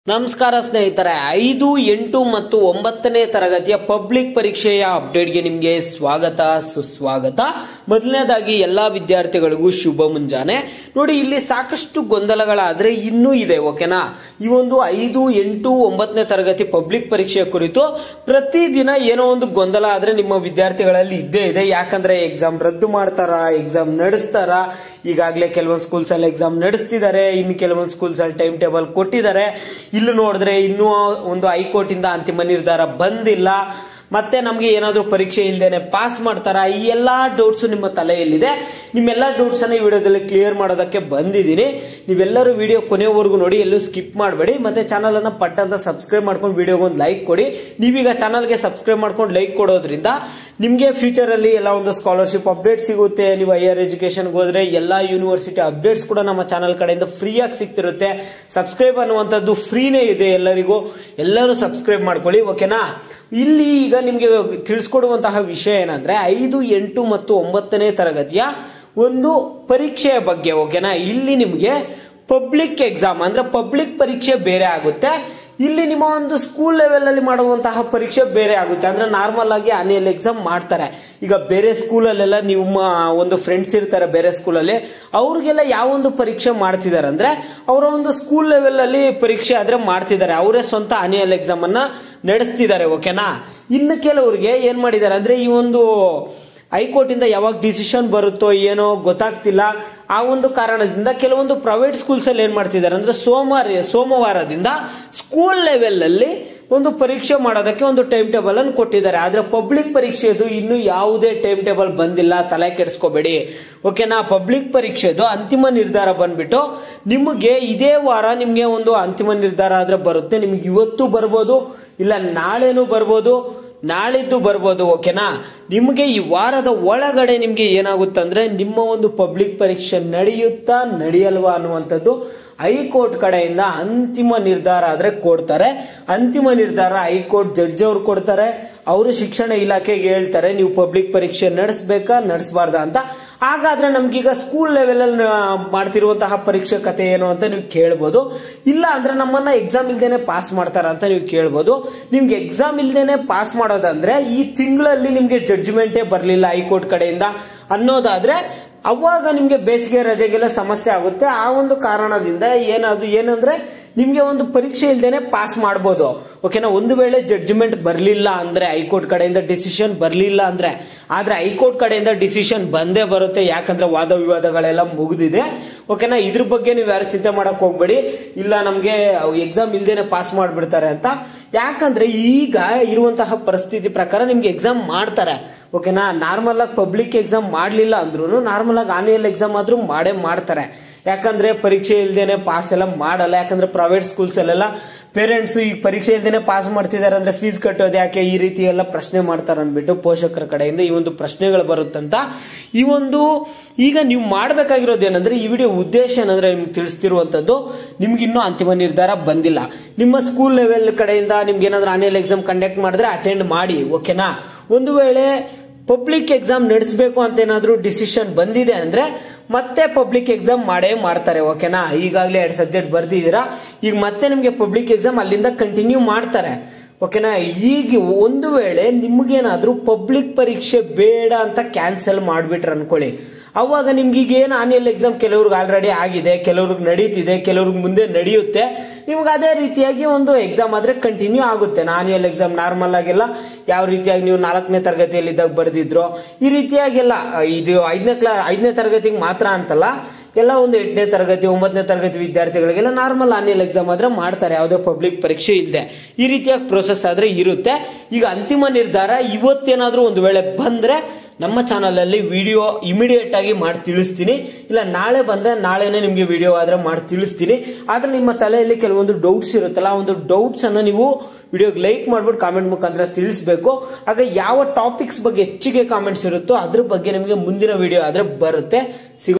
ನಮಸ್ಕಾರ ಸ್ನೇಹಿತರೆ ಐದು ಎಂಟು ಮತ್ತು ಒಂಬತ್ತನೇ ತರಗತಿಯ ಪಬ್ಲಿಕ್ ಪರೀಕ್ಷೆಯ ಅಪ್ಡೇಟ್ಗೆ ನಿಮಗೆ ಸ್ವಾಗತ ಸುಸ್ವಾಗತ ಮೊದಲನೇದಾಗಿ ಎಲ್ಲಾ ವಿದ್ಯಾರ್ಥಿಗಳಿಗೂ ಶುಭ ಮುಂಜಾನೆ ನೋಡಿ ಇಲ್ಲಿ ಸಾಕಷ್ಟು ಗೊಂದಲಗಳಾದ್ರೆ ಇನ್ನೂ ಇದೆ ಓಕೆನಾ ಈ ಒಂದು ಐದು ಎಂಟು ಒಂಬತ್ತನೇ ತರಗತಿ ಪಬ್ಲಿಕ್ ಪರೀಕ್ಷೆಯ ಕುರಿತು ಪ್ರತಿದಿನ ಏನೋ ಒಂದು ಗೊಂದಲ ಆದ್ರೆ ನಿಮ್ಮ ವಿದ್ಯಾರ್ಥಿಗಳಲ್ಲಿ ಇದ್ದೇ ಇದೆ ಯಾಕಂದ್ರೆ ಎಕ್ಸಾಮ್ ರದ್ದು ಮಾಡ್ತಾರ ಎಕ್ಸಾಮ್ ನಡೆಸ್ತಾರ ಈಗಾಗಲೇ ಕೆಲವೊಂದು ಸ್ಕೂಲ್ಸ್ ಅಲ್ಲಿ ಎಕ್ಸಾಮ್ ನಡೆಸ್ತಿದ್ದಾರೆ ಇನ್ನು ಕೆಲವೊಂದು ಸ್ಕೂಲ್ಸ್ ಅಲ್ಲಿ ಟೈಮ್ ಟೇಬಲ್ ಕೊಟ್ಟಿದ್ದಾರೆ ಇಲ್ಲಿ ನೋಡಿದ್ರೆ ಇನ್ನೂ ಒಂದು ಹೈಕೋರ್ಟ್ ಇಂದ ಅಂತಿಮ ನಿರ್ಧಾರ ಬಂದಿಲ್ಲ ಮತ್ತೆ ನಮ್ಗೆ ಏನಾದ್ರೂ ಪರೀಕ್ಷೆ ಇಲ್ದೇನೆ ಪಾಸ್ ಮಾಡ್ತಾರ ಈ ಎಲ್ಲಾ ಡೌಟ್ಸ್ ನಿಮ್ಮ ತಲೆಯಲ್ಲಿದೆ ನಿಮ್ಮೆಲ್ಲಾ ಡೌಟ್ಸ್ ಅನ್ನ ಈ ವಿಡಿಯೋದಲ್ಲಿ ಕ್ಲಿಯರ್ ಮಾಡೋದಕ್ಕೆ ಬಂದಿದ್ದೀನಿ ನೀವೆಲ್ಲರೂ ವಿಡಿಯೋ ಕೊನೆವರೆಗೂ ನೋಡಿ ಎಲ್ಲೂ ಸ್ಕಿಪ್ ಮಾಡಬೇಡಿ ಮತ್ತೆ ಚಾನಲ್ ಅನ್ನ ಪಟ್ ಅಂತ ಸಬ್ಸ್ಕ್ರೈಬ್ ಮಾಡ್ಕೊಂಡು ವಿಡಿಯೋಗೆ ಒಂದು ಲೈಕ್ ಕೊಡಿ ನೀವೀಗ ಚಾನಲ್ಗೆ ಸಬ್ಸ್ಕ್ರೈಬ್ ಮಾಡ್ಕೊಂಡು ಲೈಕ್ ಕೊಡೋದ್ರಿಂದ ನಿಮಗೆ ಫ್ಯೂಚರ್ ಅಲ್ಲಿ ಎಲ್ಲ ಒಂದು ಸ್ಕಾಲರ್ಶಿಪ್ ಅಪ್ಡೇಟ್ ಸಿಗುತ್ತೆ ನೀವು ಹೈಯರ್ ಎಜುಕೇಶನ್ಗೆ ಹೋದ್ರೆ ಎಲ್ಲಾ ಯೂನಿವರ್ಸಿಟಿ ಅಪ್ಡೇಟ್ಸ್ ಕೂಡ ನಮ್ಮ ಚಾನಲ್ ಕಡೆಯಿಂದ ಫ್ರೀ ಆಗಿ ಸಿಗ್ತಿರುತ್ತೆ ಸಬ್ಸ್ಕ್ರೈಬ್ ಅನ್ನುವಂಥದ್ದು ಫ್ರೀನೇ ಇದೆ ಎಲ್ಲರಿಗೂ ಎಲ್ಲರೂ ಸಬ್ಸ್ಕ್ರೈಬ್ ಮಾಡ್ಕೊಳ್ಳಿ ಓಕೆನಾ ಇಲ್ಲಿ ಈಗ ನಿಮಗೆ ತಿಳಿಸ್ಕೊಡುವಂತಹ ವಿಷಯ ಏನಂದ್ರೆ ಐದು ಎಂಟು ಮತ್ತು ಒಂಬತ್ತನೇ ತರಗತಿಯ ಒಂದು ಪರೀಕ್ಷೆಯ ಬಗ್ಗೆ ಓಕೆನಾ ಇಲ್ಲಿ ನಿಮಗೆ ಪಬ್ಲಿಕ್ ಎಕ್ಸಾಮ್ ಅಂದ್ರೆ ಪಬ್ಲಿಕ್ ಪರೀಕ್ಷೆ ಬೇರೆ ಆಗುತ್ತೆ ಇಲ್ಲಿ ನಿಮ್ಮ ಒಂದು ಸ್ಕೂಲ್ ಲೆವೆಲ್ ಅಲ್ಲಿ ಮಾಡುವಂತಹ ಪರೀಕ್ಷೆ ಬೇರೆ ಆಗುತ್ತೆ ಅಂದ್ರೆ ನಾರ್ಮಲ್ ಆಗಿ ಆನ್ಯಲ್ ಎಕ್ಸಾಮ್ ಮಾಡ್ತಾರೆ ಈಗ ಬೇರೆ ಸ್ಕೂಲಲ್ಲೆಲ್ಲ ನಿಮ್ಮ ಒಂದು ಫ್ರೆಂಡ್ಸ್ ಇರ್ತಾರೆ ಬೇರೆ ಸ್ಕೂಲಲ್ಲಿ ಅವ್ರಿಗೆಲ್ಲ ಯಾವ ಒಂದು ಪರೀಕ್ಷೆ ಮಾಡ್ತಿದ್ದಾರೆ ಅಂದ್ರೆ ಅವರ ಒಂದು ಸ್ಕೂಲ್ ಲೆವೆಲ್ ಅಲ್ಲಿ ಪರೀಕ್ಷೆ ಆದ್ರೆ ಮಾಡ್ತಿದ್ದಾರೆ ಅವರೇ ಸ್ವಂತ ಆನ್ಯಲ್ ಎಕ್ಸಾಮ್ ಅನ್ನ ನಡೆಸ್ತಿದ್ದಾರೆ ಓಕೆನಾ ಇನ್ನು ಕೆಲವರಿಗೆ ಏನ್ ಮಾಡಿದ್ದಾರೆ ಅಂದ್ರೆ ಈ ಒಂದು ಹೈಕೋರ್ಟ್ ಇಂದ ಯಾವಾಗ ಡಿಸಿಷನ್ ಬರುತ್ತೋ ಏನೋ ಗೊತ್ತಾಗ್ತಿಲ್ಲ ಆ ಒಂದು ಕಾರಣದಿಂದ ಕೆಲವೊಂದು ಪ್ರೈವೇಟ್ ಸ್ಕೂಲ್ಸ್ ಅಲ್ಲಿ ಏನ್ ಮಾಡ್ತಿದ್ದಾರೆ ಅಂದ್ರೆ ಸೋಮವಾರ ಸೋಮವಾರದಿಂದ ಸ್ಕೂಲ್ ಲೆವೆಲ್ ಅಲ್ಲಿ ಒಂದು ಪರೀಕ್ಷೆ ಮಾಡೋದಕ್ಕೆ ಒಂದು ಟೈಮ್ ಟೇಬಲ್ ಅನ್ನು ಕೊಟ್ಟಿದ್ದಾರೆ ಆದ್ರೆ ಪಬ್ಲಿಕ್ ಪರೀಕ್ಷೆದು ಇನ್ನು ಯಾವುದೇ ಟೈಮ್ ಟೇಬಲ್ ಬಂದಿಲ್ಲ ತಲೆ ಕೆಡಿಸ್ಕೋಬೇಡಿ ಓಕೆನಾ ಪಬ್ಲಿಕ್ ಪರೀಕ್ಷೆದು ಅಂತಿಮ ನಿರ್ಧಾರ ಬಂದ್ಬಿಟ್ಟು ನಿಮಗೆ ಇದೇ ವಾರ ನಿಮ್ಗೆ ಒಂದು ಅಂತಿಮ ನಿರ್ಧಾರ ಆದ್ರೆ ಬರುತ್ತೆ ನಿಮ್ಗೆ ಇವತ್ತು ಬರ್ಬೋದು ಇಲ್ಲ ನಾಳೆನೂ ಬರ್ಬೋದು ನಾಳಿದ್ದು ಬರ್ಬೋದು ಓಕೆನಾ ನಿಮಗೆ ಈ ವಾರದ ಒಳಗಡೆ ನಿಮ್ಗೆ ಏನಾಗುತ್ತಂದ್ರೆ ನಿಮ್ಮ ಒಂದು ಪಬ್ಲಿಕ್ ಪರೀಕ್ಷೆ ನಡೆಯುತ್ತಾ ನಡೆಯಲ್ವಾ ಅನ್ನುವಂಥದ್ದು ಹೈಕೋರ್ಟ್ ಕಡೆಯಿಂದ ಅಂತಿಮ ನಿರ್ಧಾರ ಆದ್ರೆ ಕೊಡ್ತಾರೆ ಅಂತಿಮ ನಿರ್ಧಾರ ಹೈಕೋರ್ಟ್ ಜಡ್ಜ್ ಅವ್ರು ಕೊಡ್ತಾರೆ ಅವರು ಶಿಕ್ಷಣ ಇಲಾಖೆಗೆ ಹೇಳ್ತಾರೆ ನೀವು ಪಬ್ಲಿಕ್ ಪರೀಕ್ಷೆ ನಡೆಸಬೇಕಾ ನಡೆಸಬಾರ್ದಾ ಅಂತ ಹಾಗಾದ್ರೆ ನಮ್ಗೀಗ ಸ್ಕೂಲ್ ಲೆವೆಲ್ ಅಲ್ಲಿ ಮಾಡ್ತಿರುವಂತಹ ಪರೀಕ್ಷೆ ಕತೆ ಏನು ಅಂತ ನೀವು ಕೇಳ್ಬೋದು ಇಲ್ಲ ಅಂದ್ರೆ ನಮ್ಮನ್ನ ಎಕ್ಸಾಮ್ ಇಲ್ದೇನೆ ಪಾಸ್ ಮಾಡ್ತಾರ ಅಂತ ನೀವು ಕೇಳ್ಬೋದು ನಿಮ್ಗೆ ಎಕ್ಸಾಮ್ ಇಲ್ದೇನೆ ಪಾಸ್ ಮಾಡೋದಂದ್ರೆ ಈ ತಿಂಗಳಲ್ಲಿ ನಿಮ್ಗೆ ಜಡ್ಜ್ಮೆಂಟೇ ಬರಲಿಲ್ಲ ಹೈಕೋರ್ಟ್ ಕಡೆಯಿಂದ ಅನ್ನೋದಾದ್ರೆ ಅವಾಗ ನಿಮ್ಗೆ ಬೇಸಿಗೆ ರಜೆಗೆಲ್ಲ ಸಮಸ್ಯೆ ಆಗುತ್ತೆ ಆ ಒಂದು ಕಾರಣದಿಂದ ಏನದು ಏನಂದ್ರೆ ನಿಮ್ಗೆ ಒಂದು ಪರೀಕ್ಷೆ ಇಲ್ದೇನೆ ಪಾಸ್ ಮಾಡ್ಬೋದು ಓಕೆನಾ ಒಂದು ವೇಳೆ ಜಡ್ಜ್ಮೆಂಟ್ ಬರಲಿಲ್ಲ ಅಂದ್ರೆ ಹೈಕೋರ್ಟ್ ಕಡೆಯಿಂದ ಡಿಸಿಷನ್ ಬರಲಿಲ್ಲ ಅಂದ್ರೆ ಆದ್ರೆ ಹೈಕೋರ್ಟ್ ಕಡೆಯಿಂದ ಡಿಸಿಷನ್ ಬಂದೇ ಬರುತ್ತೆ ಯಾಕಂದ್ರೆ ವಾದ ವಿವಾದಗಳೆಲ್ಲ ಮುಗಿದಿದೆ ಓಕೆನಾ ಇದ್ರ ಬಗ್ಗೆ ನೀವು ಯಾರು ಚಿಂತೆ ಮಾಡಕ್ ಹೋಗ್ಬೇಡಿ ಇಲ್ಲ ನಮ್ಗೆ ಎಕ್ಸಾಮ್ ಇಲ್ದೇನೆ ಪಾಸ್ ಮಾಡ್ಬಿಡ್ತಾರೆ ಅಂತ ಯಾಕಂದ್ರೆ ಈಗ ಇರುವಂತಹ ಪರಿಸ್ಥಿತಿ ಪ್ರಕಾರ ನಿಮ್ಗೆ ಎಕ್ಸಾಮ್ ಮಾಡ್ತಾರೆ ಓಕೆನಾ ನಾರ್ಮಲ್ ಆಗಿ ಪಬ್ಲಿಕ್ ಎಕ್ಸಾಮ್ ಮಾಡ್ಲಿಲ್ಲ ಅಂದ್ರೂ ನಾರ್ಮಲ್ ಆಗಿ ಆನ್ಯುಯಲ್ ಎಕ್ಸಾಮ್ ಆದ್ರೂ ಮಾಡೇ ಮಾಡ್ತಾರೆ ಯಾಕಂದ್ರೆ ಪರೀಕ್ಷೆ ಇಲ್ದೇನೆ ಪಾಸ್ ಎಲ್ಲ ಮಾಡಲ್ಲ ಯಾಕಂದ್ರೆ ಪ್ರೈವೇಟ್ ಸ್ಕೂಲ್ಸ್ ಅಲ್ಲೆಲ್ಲ ಪೇರೆಂಟ್ಸ್ ಈಗ ಪರೀಕ್ಷೆ ಇಲ್ದೇನೆ ಪಾಸ್ ಮಾಡ್ತಿದ್ದಾರೆ ಅಂದ್ರೆ ಫೀಸ್ ಕಟ್ಟೋದು ಯಾಕೆ ಈ ರೀತಿ ಎಲ್ಲ ಪ್ರಶ್ನೆ ಮಾಡ್ತಾರೆ ಅಂದ್ಬಿಟ್ಟು ಪೋಷಕರ ಕಡೆಯಿಂದ ಈ ಒಂದು ಪ್ರಶ್ನೆಗಳು ಬರುತ್ತಂತ ಈ ಒಂದು ಈಗ ನೀವು ಮಾಡಬೇಕಾಗಿರೋದು ಏನಂದ್ರೆ ಈ ವಿಡಿಯೋ ಉದ್ದೇಶ ಏನಂದ್ರೆ ನಿಮ್ಗೆ ತಿಳಿಸ್ತಿರುವಂತದ್ದು ನಿಮ್ಗೆ ಇನ್ನೂ ಅಂತಿಮ ನಿರ್ಧಾರ ಬಂದಿಲ್ಲ ನಿಮ್ಮ ಸ್ಕೂಲ್ ಲೆವೆಲ್ ಕಡೆಯಿಂದ ನಿಮ್ಗೆ ಏನಾದ್ರು ಆನ್ಯಲ್ ಎಕ್ಸಾಮ್ ಕಂಡಕ್ಟ್ ಮಾಡಿದ್ರೆ ಅಟೆಂಡ್ ಮಾಡಿ ಓಕೆನಾ ಒಂದು ವೇಳೆ ಪಬ್ಲಿಕ್ ಎಕ್ಸಾಮ್ ನಡೆಸಬೇಕು ಅಂತ ಏನಾದ್ರು ಡಿಸಿಷನ್ ಬಂದಿದೆ ಅಂದ್ರೆ ಮತ್ತೆ ಪಬ್ಲಿಕ್ ಎಕ್ಸಾಮ್ ಮಾಡೇ ಮಾಡ್ತಾರೆ ಓಕೆನಾ ಈಗಾಗಲೇ ಎರಡು ಸಬ್ಜೆಕ್ಟ್ ಬರ್ದಿದ್ದೀರಾ ಈಗ ಮತ್ತೆ ನಿಮ್ಗೆ ಪಬ್ಲಿಕ್ ಎಕ್ಸಾಮ್ ಅಲ್ಲಿಂದ ಕಂಟಿನ್ಯೂ ಮಾಡ್ತಾರೆ ಓಕೆನಾ ಈಗ ಒಂದು ವೇಳೆ ನಿಮ್ಗೇನಾದ್ರೂ ಪಬ್ಲಿಕ್ ಪರೀಕ್ಷೆ ಬೇಡ ಅಂತ ಕ್ಯಾನ್ಸಲ್ ಮಾಡ್ಬಿಟ್ರೆ ಅನ್ಕೊಳ್ಳಿ ಅವಾಗ ನಿಮ್ಗೆ ಈಗ ಏನು ಆನ್ಯಲ್ ಎಕ್ಸಾಮ್ ಕೆಲವ್ರಿಗೆ ಆಲ್ರೆಡಿ ಆಗಿದೆ ಕೆಲವ್ರಿಗೆ ನಡೀತಿದೆ ಕೆಲವ್ರಿಗೆ ಮುಂದೆ ನಡೆಯುತ್ತೆ ನಿಮ್ಗೆ ಅದೇ ರೀತಿಯಾಗಿ ಒಂದು ಎಕ್ಸಾಮ್ ಆದ್ರೆ ಕಂಟಿನ್ಯೂ ಆಗುತ್ತೆ ಆನ್ಯಲ್ ಎಕ್ಸಾಮ್ ನಾರ್ಮಲ್ ಆಗೆಲ್ಲ ಯಾವ ರೀತಿಯಾಗಿ ನೀವು ನಾಲ್ಕನೇ ತರಗತಿಯಲ್ಲಿ ಇದ್ದಾಗ ಬರೆದಿದ್ರು ಈ ರೀತಿಯಾಗೆಲ್ಲ ಇದು ಐದನೇ ಕ್ಲಾ ಐದನೇ ತರಗತಿಗೆ ಮಾತ್ರ ಅಂತಲ್ಲ ಎಲ್ಲ ಒಂದು ಎಂಟನೇ ತರಗತಿ ಒಂಬತ್ತನೇ ತರಗತಿ ವಿದ್ಯಾರ್ಥಿಗಳಿಗೆಲ್ಲ ನಾರ್ಮಲ್ ಆನ್ಯಲ್ ಎಕ್ಸಾಮ್ ಆದ್ರೆ ಮಾಡ್ತಾರೆ ಯಾವುದೇ ಪಬ್ಲಿಕ್ ಪರೀಕ್ಷೆ ಇಲ್ಲದೆ ಈ ರೀತಿಯಾಗಿ ಪ್ರೋಸೆಸ್ ಆದ್ರೆ ಇರುತ್ತೆ ಈಗ ಅಂತಿಮ ನಿರ್ಧಾರ ಇವತ್ತೇನಾದ್ರೂ ಒಂದು ವೇಳೆ ಬಂದ್ರೆ ನಮ್ಮ ಚಾನಲ್ ಅಲ್ಲಿ ವಿಡಿಯೋ ಇಮಿಡಿಯೇಟ್ ಆಗಿ ಮಾಡಿ ತಿಳಿಸ್ತೀನಿ ಇಲ್ಲ ನಾಳೆ ಬಂದ್ರೆ ನಾಳೆನೆ ನಿಮ್ಗೆ ವಿಡಿಯೋ ಆದ್ರೆ ಮಾಡಿ ತಿಳಿಸ್ತೀನಿ ಆದ್ರೆ ನಿಮ್ಮ ತಲೆಯಲ್ಲಿ ಕೆಲವೊಂದು ಡೌಟ್ಸ್ ಇರುತ್ತಲ್ಲ ಆ ಒಂದು ಡೌಟ್ಸ್ ಅನ್ನ ನೀವು ವಿಡಿಯೋಗೆ ಲೈಕ್ ಮಾಡ್ಬಿಟ್ಟು ಕಾಮೆಂಟ್ ಮುಖಾಂತರ ತಿಳಿಸ್ಬೇಕು ಆಗ ಯಾವ ಟಾಪಿಕ್ಸ್ ಬಗ್ಗೆ ಹೆಚ್ಚಿಗೆ ಕಾಮೆಂಟ್ಸ್ ಇರುತ್ತೋ ಅದ್ರ ಬಗ್ಗೆ ನಿಮಗೆ ಮುಂದಿನ ವಿಡಿಯೋ ಆದ್ರೆ ಬರುತ್ತೆ ಸಿಗೋ